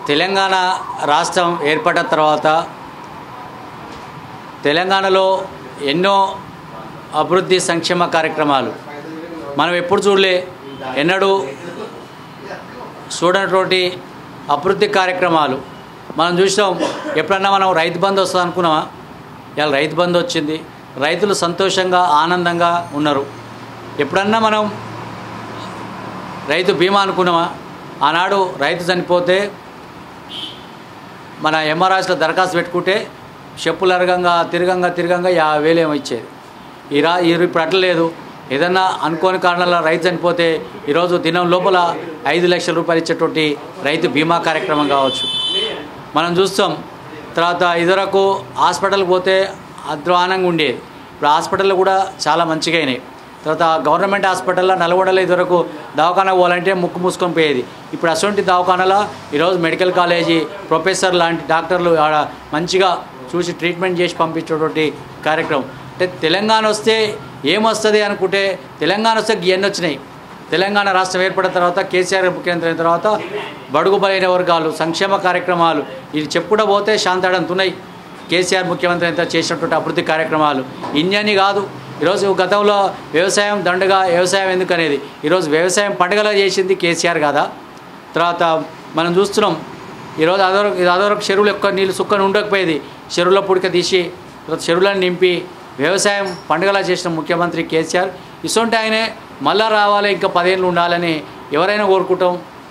తెలంగాణ రాష్ట్రం ఏర్పడిన తర్వాత తెలంగాణలో ఎన్నో అభివృద్ధి సంక్షేమ కార్యక్రమాలు మనం ఎప్పుడు చూడలే ఎన్నడూ చూడనటువంటి అభివృద్ధి కార్యక్రమాలు మనం చూసినాం ఎప్పుడన్నా మనం రైతు బంధు వస్తుంది అనుకున్నామా ఇవాళ రైతు బంధు వచ్చింది రైతులు సంతోషంగా ఆనందంగా ఉన్నారు ఎప్పుడన్నా మనం రైతు బీమా అనుకున్నామా ఆనాడు రైతు చనిపోతే మన ఎంఆర్ఆర్స్లో దరఖాస్తు పెట్టుకుంటే చెప్పులు అరగంగా తిరగంగా తిరగంగా యాభై వేలు ఏమో ఇచ్చేది ఈ రా ఈ ఇప్పుడు అట్లా లేదు ఏదన్నా అనుకోని కారణాల రైతు చనిపోతే ఈరోజు దినం లోపల ఐదు లక్షల రూపాయలు ఇచ్చేటువంటి రైతు బీమా కార్యక్రమం కావచ్చు మనం చూస్తాం తర్వాత ఇదివరకు హాస్పిటల్కి పోతే అధ్వానంగా ఉండేది ఇప్పుడు హాస్పిటల్లో కూడా చాలా మంచిగా అయినాయి తర్వాత గవర్నమెంట్ హాస్పిటల్లో నల్గొండలో ఇదివరకు దవాఖానా పోవాలంటే ముక్కు మూసుకొని పోయేది ఇప్పుడు అటువంటి దవాఖానలో ఈరోజు మెడికల్ కాలేజీ ప్రొఫెసర్ లాంటి డాక్టర్లు ఆడ మంచిగా చూసి ట్రీట్మెంట్ చేసి పంపించేటువంటి కార్యక్రమం అంటే తెలంగాణ వస్తే ఏమొస్తుంది అనుకుంటే తెలంగాణ వస్తే ఇవన్నీ వచ్చినాయి తెలంగాణ రాష్ట్రం ఏర్పడిన తర్వాత కేసీఆర్ ముఖ్యమంత్రి అయిన తర్వాత బడుగు బలైన వర్గాలు సంక్షేమ కార్యక్రమాలు ఇది చెప్పుడ పోతే శాంతాడంతున్నాయి కేసీఆర్ ముఖ్యమంత్రి అయిన తర్వాత చేసినటువంటి అభివృద్ధి కార్యక్రమాలు ఇన్ని కాదు ఈరోజు గతంలో వ్యవసాయం దండగా వ్యవసాయం ఎందుకు అనేది ఈరోజు వ్యవసాయం పండుగలా చేసింది కేసీఆర్ కాదా తర్వాత మనం చూస్తున్నాం ఈరోజు అదొరకు ఇది అదొరకు చెరువులు ఎక్కువ నీళ్ళు సుక్కని ఉండకపోయేది చెరువుల పుడిక తీసి తర్వాత చెరువులను నింపి వ్యవసాయం పండుగలా చేసిన ముఖ్యమంత్రి కేసీఆర్ ఇసొంటి ఆయనే మళ్ళా రావాలి ఇంకా పదేళ్ళు ఉండాలని ఎవరైనా కోరుకుంటాం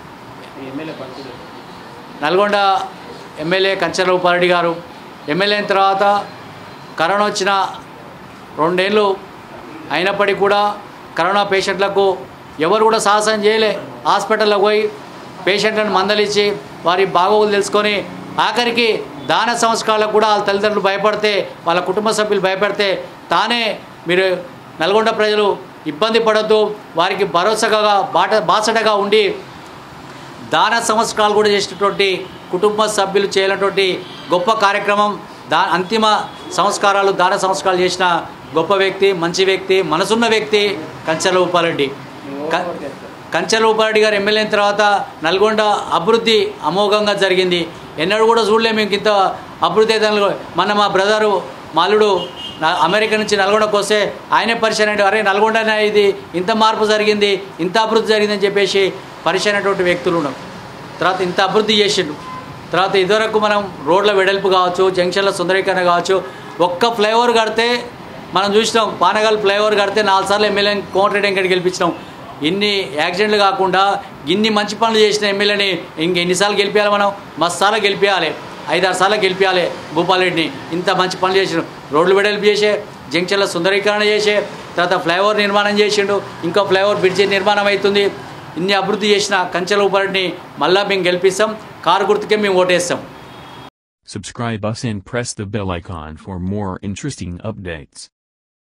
నల్గొండ ఎమ్మెల్యే కంచర్ల ఉపారెడ్డి గారు ఎమ్మెల్యే అయిన తర్వాత కరోనా వచ్చిన రెండేళ్ళు అయినప్పటికీ కూడా కరోనా పేషెంట్లకు ఎవరు కూడా సాహసం చేయలే హాస్పిటల్లో పోయి పేషెంట్లను మందలించి వారి బాగోగులు తెలుసుకొని ఆఖరికి దాన సంస్కారాలకు కూడా వాళ్ళ తల్లిదండ్రులు భయపడితే వాళ్ళ కుటుంబ సభ్యులు భయపడితే తానే మీరు నల్గొండ ప్రజలు ఇబ్బంది పడద్దు వారికి భరోసాగా బాట బాసటగా ఉండి దాన సంస్కారాలు కూడా చేసినటువంటి కుటుంబ సభ్యులు చేయనటువంటి గొప్ప కార్యక్రమం దా అంతిమ సంస్కారాలు దాన సంస్కారాలు చేసిన గొప్ప వ్యక్తి మంచి వ్యక్తి మనసున్న వ్యక్తి కంచెల ఉపారెడ్డి క- కంచెల ఉపారెడ్డి గారు ఎమ్మెల్యే అయిన తర్వాత నల్గొండ అభివృద్ధి అమోఘంగా జరిగింది ఎన్నడూ కూడా చూడలేము ఇంక ఇంత అభివృద్ధి అయితే నల్గొ- మొన్న మా బ్రదరు మాలుడు నా- అమెరికా నుంచి నల్గొండకు వస్తే ఆయనే పరిచయం అంటే అరే నల్గొండ ఇది ఇంత మార్పు జరిగింది ఇంత అభివృద్ధి జరిగిందని చెప్పేసి పరిచయం అయినటువంటి వ్యక్తులు ఉన్నాం తర్వాత ఇంత అభివృద్ధి చేసిండు తర్వాత ఇదివరకు మనం రోడ్ల వెడల్పు కావచ్చు జంక్షన్ల సుందరీకరణ కావచ్చు ఒక్క ఫ్లైఓవర్ కడితే మనం చూసినాం పానగల్ ఫ్లైఓవర్ కడితే నాలుగు సార్లు ఎమ్మెల్యే కోమటిరెడ్డి వెంకటి గెలిపించినాం ఇన్ని యాక్సిడెంట్లు కాకుండా ఇన్ని మంచి పనులు చేసిన ఎమ్మెల్యేని ఇంక ఎన్నిసార్లు గెలిపించాలి మనం మస్తు సార్లు గెలిపించాలి ఐదారు సార్లు గెలిపించాలి భూపాలరెడ్డిని ఇంత మంచి పనులు చేసిన రోడ్లు వెడల్పు చేసే జంక్షన్ల సుందరీకరణ చేసే తర్వాత ఫ్లైఓవర్ నిర్మాణం చేసిండు ఇంకో ఫ్లైఓవర్ బ్రిడ్జి నిర్మాణం అవుతుంది ఇన్ని అభివృద్ధి చేసిన కంచెల ఉపరిని మళ్ళా మేము గెలిపిస్తాం కారు గుర్తుకే మేము ఓటేస్తాం Subscribe us and press the bell icon for more interesting updates.